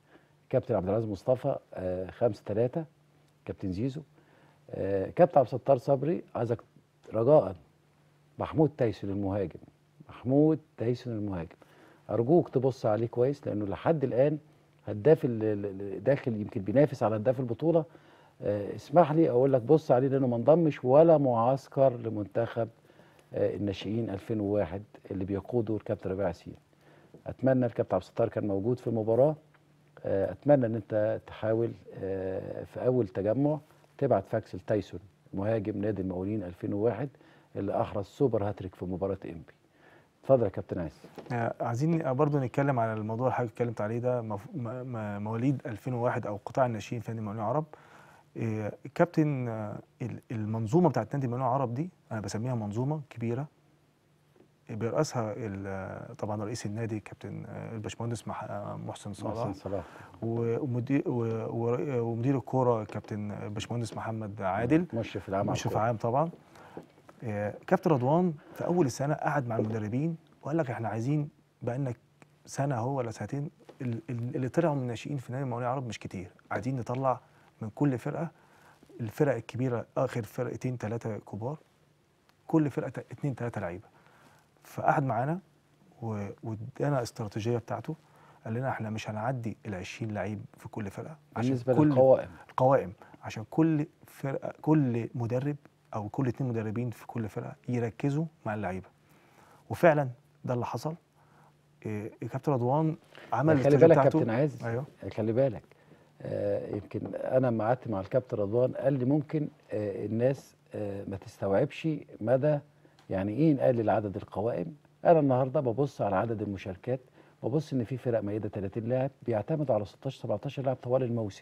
كابتن عبد العزيز مصطفى آه، خمسة ثلاثة كابتن زيزو آه، كابتن عبد الستار صبري عايزك رجاء محمود تايسون المهاجم محمود تايسون المهاجم ارجوك تبص عليه كويس لانه لحد الان هداف ال- ال- ال- داخل يمكن بينافس على هداف البطوله آه، اسمح لي اقول لك بص عليه لانه ما انضمش ولا معسكر لمنتخب آه، الناشئين 2001 اللي بيقوده الكابتن ربيع ياسين اتمنى الكابتن عبد الستار كان موجود في المباراه آه، اتمنى ان انت تحاول آه، في اول تجمع تبعت فاكس لتايسون مهاجم نادي المقاولين 2001 اللي احرز سوبر هاتريك في مباراه انبي اتفضل يا كابتن عايز آه، عايزين برضو نتكلم على الموضوع اللي حضرتك اتكلمت عليه ده مف... م... م... مواليد 2001 او قطاع الناشئين في نادي المقاولين العرب آه، الكابتن آه، ال- المنظومه بتاعت نادي المقاولين العرب دي انا بسميها منظومه كبيره بيرأسها ال- طبعا رئيس النادي كابتن آه، الباشمهندس مح- آه، محسن صلاح محسن صلاح و- ومدير و- و- ومدير الكوره كابتن الباشمهندس محمد عادل مشرف العام على مشرف الكورة. عام طبعا آه، كابتن رضوان في اول السنه قعد مع المدربين وقال لك احنا عايزين بقالنا سنه هو ولا سنتين ال- ال- اللي طلعوا من الناشئين في نادي المقاولين العرب مش كتير عايزين نطلع من كل فرقه الفرق الكبيره اخر فرقتين ثلاثه كبار كل فرقه تا- اتنين ثلاثه لعيبه فقعد معانا و- وادانا استراتيجيه بتاعته قال لنا احنا مش هنعدي ال 20 لعيب في كل فرقه عشان بالنسبه كل للقوائم القوائم عشان كل فرقه كل مدرب او كل اتنين مدربين في كل فرقه يركزوا مع اللعيبه وفعلا ده اللي حصل إيه كابتن رضوان عمل خلي الاستراتيجية بالك بتاعته. كابتن عايز ايوه خلي بالك آه يمكن انا لما قعدت مع الكابتن رضوان قال لي ممكن آه الناس آه ما تستوعبش مدى يعني ايه نقلل عدد القوائم انا النهارده ببص على عدد المشاركات ببص ان في فرق ميده 30 لاعب بيعتمدوا على 16 17 لاعب طوال الموسم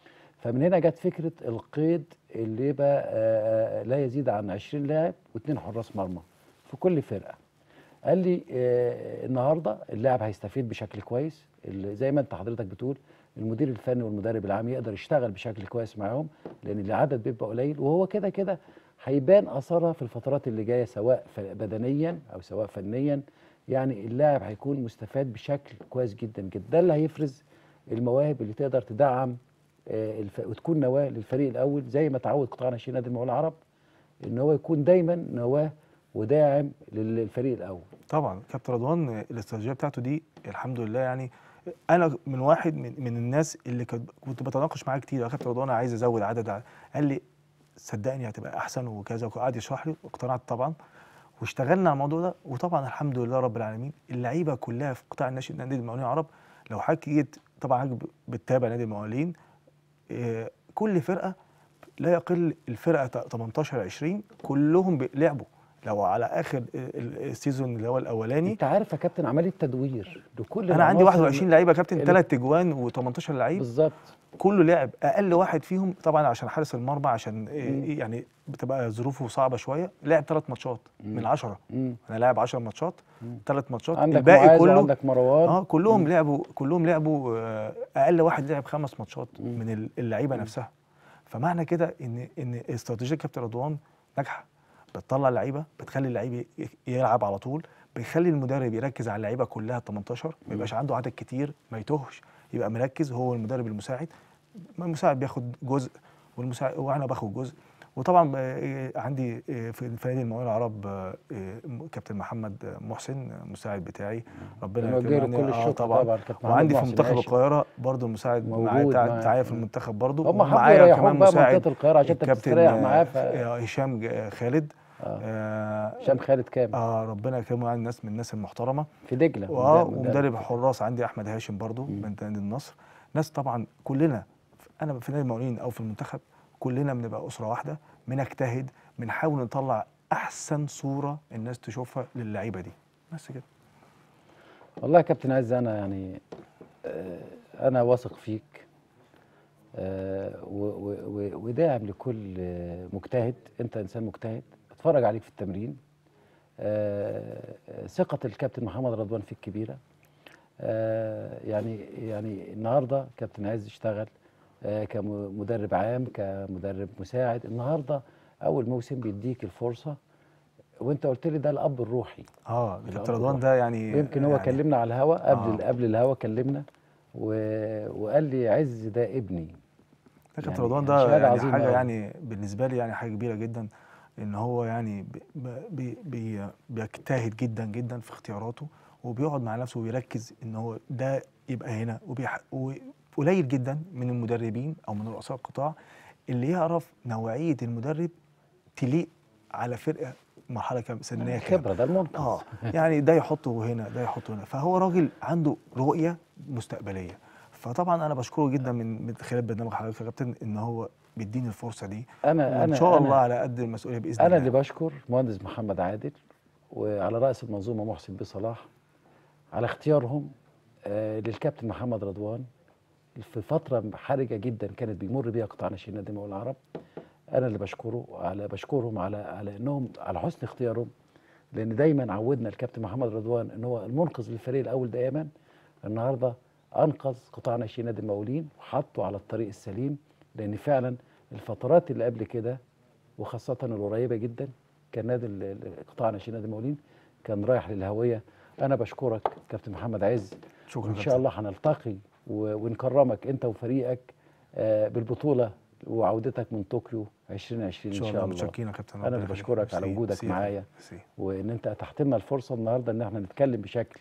فمن هنا جت فكره القيد اللي يبقى آه، آه، لا يزيد عن 20 لاعب واثنين حراس مرمى في كل فرقه قال لي آه، النهارده اللاعب هيستفيد بشكل كويس ال- زي ما انت حضرتك بتقول المدير الفني والمدرب العام يقدر يشتغل بشكل كويس معاهم لان العدد بيبقى قليل وهو كده كده هيبان اثرها في الفترات اللي جايه سواء ف- بدنيا او سواء فنيا يعني اللاعب هيكون مستفاد بشكل كويس جدا جدا ده اللي هيفرز المواهب اللي تقدر تدعم آه، الف... وتكون نواه للفريق الاول زي ما تعود قطاع ناشئين نادي المقاولين العرب ان هو يكون دايما نواه وداعم للفريق الاول طبعا كابتن رضوان الاستراتيجيه بتاعته دي الحمد لله يعني انا من واحد من, من الناس اللي كنت كنت بتناقش معاه كتير يا كابتن رضوان انا عايز ازود عدد ع- قال لي صدقني هتبقى احسن وكذا وقعد يشرح لي واقتنعت طبعا واشتغلنا على الموضوع ده وطبعا الحمد لله رب العالمين اللعيبه كلها في قطاع الناشئ نادي المقاولين العرب لو حضرتك جيت طبعا حضرتك بتتابع نادي المقاولين آه، كل فرقه لا يقل الفرقه ت- 18 20 كلهم بي- لعبوا لو على اخر ال- ال- السيزون اللي هو الاولاني انت عارف يا كابتن عمليه تدوير لكل انا عندي العناصر 21 لعيبه يا كابتن اللي- ثلاث تجوان و18 لعيب بالظبط كله لعب اقل واحد فيهم طبعا عشان حارس المرمى عشان إيه مم. يعني بتبقى ظروفه صعبه شويه لعب ثلاث ماتشات من 10 مم. انا لاعب 10 ماتشات مم. ثلاث ماتشات عندك الباقي معاذ كله وعندك مروان اه كلهم لعبوا كلهم لعبوا آه، اقل واحد لعب خمس ماتشات مم. من ال- اللعيبه نفسها فمعنى كده ان ان استراتيجيه كابتن رضوان ناجحه بتطلع لعيبه بتخلي اللعيب ي- يلعب على طول بيخلي المدرب يركز على اللعيبه كلها 18 ما يبقاش عنده عدد كتير ما يتوهش يبقى مركز هو المدرب المساعد المساعد بياخد جزء والمساعد وانا باخد جزء وطبعا آه، عندي آه، في في نادي المقاولين العرب آه، آه، كابتن محمد محسن آه، مساعد بتاعي ربنا بنوجه له يكرمه كل يعني. آه، الشكر طبعا طبعا كابتن محمد وعندي في محسن منتخب هاشم. القاهره برضو المساعد معايا موجود بتاع معايا. بتاعي في المنتخب برضو هم حبوا ومعايا يريحوك كمان بقى مساعد منطقه القاهره عشان انت الكابتن بتستريح معاه آه، ف آه، هشام ج- خالد آه. آه هشام خالد كامل آه ربنا يكرمه يعني الناس من الناس المحترمه في دجله واه مدرب- ومدرب حراس عندي احمد هاشم برضو مم. من نادي النصر ناس طبعا كلنا انا في نادي المقاولين او في المنتخب كلنا بنبقى اسره واحده بنجتهد بنحاول نطلع احسن صوره الناس تشوفها للعيبه دي بس كده والله يا كابتن عز انا يعني آه، انا واثق فيك آه، و- و- و- وداعم لكل آه، مجتهد انت انسان مجتهد اتفرج عليك في التمرين آه، آه، ثقة الكابتن محمد رضوان فيك كبيرة آه، يعني يعني النهارده كابتن عز اشتغل آه، كمدرب عام كمدرب مساعد النهارده اول موسم بيديك الفرصة وانت قلت لي ده الاب الروحي اه الأب كابتن رضوان الروحي. ده يعني يمكن هو يعني كلمنا على الهوا قبل آه. قبل الهوا كلمنا و- وقال لي عز ده ابني ده كابتن يعني رضوان شهادة ده يعني عظيمة حاجه أوي. يعني بالنسبه لي يعني حاجه كبيره جدا ان هو يعني بي بي بي بيجتهد جدا جدا في اختياراته وبيقعد مع نفسه وبيركز ان هو ده يبقى هنا وبيح... وقليل جدا من المدربين او من رؤساء القطاع اللي يعرف نوعيه المدرب تليق على فرقه مرحله كام سنيه كام خبره ده المنقذ اه يعني ده يحطه هنا ده يحطه هنا فهو راجل عنده رؤيه مستقبليه فطبعا انا بشكره جدا من من خلال برنامج حضرتك يا كابتن ان هو بيديني الفرصه دي انا وان انا شاء أنا الله على قد المسؤوليه باذن انا الله اللي بشكر مهندس محمد عادل وعلى راس المنظومه محسن بيه صلاح على اختيارهم آه للكابتن محمد رضوان في فتره حرجه جدا كانت بيمر بيها قطاع ناشئين نادي المقاولين العرب انا اللي بشكره على بشكرهم على على انهم على حسن اختيارهم لان دايما عودنا الكابتن محمد رضوان ان هو المنقذ للفريق الاول دائما النهارده انقذ قطاع ناشئين نادي المقاولين وحطه على الطريق السليم لان فعلا الفترات اللي قبل كده وخاصه القريبه جدا كان نادي ال- ال- قطاع ناشئين نادي المقاولين كان رايح للهويه انا بشكرك كابتن محمد عز شكرا وان كابتن. شاء الله هنلتقي و- ونكرمك انت وفريقك آه، بالبطوله وعودتك من طوكيو 2020 ان شاء الله متشكرين يا كابتن انا اللي ربنا يخليك. بشكرك على ميرسي. وجودك ميرسي يا معايا فندم. ميرسي. وان انت اتحت لنا الفرصه النهارده ان احنا نتكلم بشكل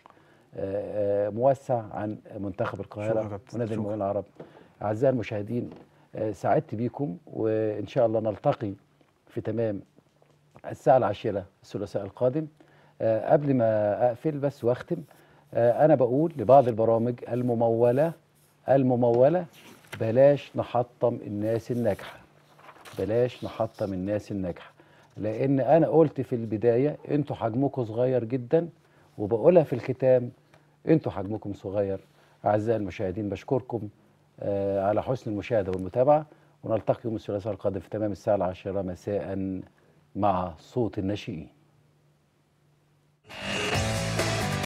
آه، آه، موسع عن منتخب شكرا يا القاهره كابتن. ونادي شكرا. المقاولين العرب اعزائي المشاهدين آه، سعدت بيكم وان شاء الله نلتقي في تمام الساعه العاشره الثلاثاء القادم آه، قبل ما اقفل بس واختم آه، انا بقول لبعض البرامج المموله المموله بلاش نحطم الناس الناجحه بلاش نحطم الناس الناجحه لان انا قلت في البدايه انتوا حجمكم صغير جدا وبقولها في الختام انتوا حجمكم صغير اعزائي المشاهدين بشكركم آه على حسن المشاهده والمتابعه ونلتقي يوم الثلاثاء القادم في تمام الساعه العاشره مساء مع صوت الناشئين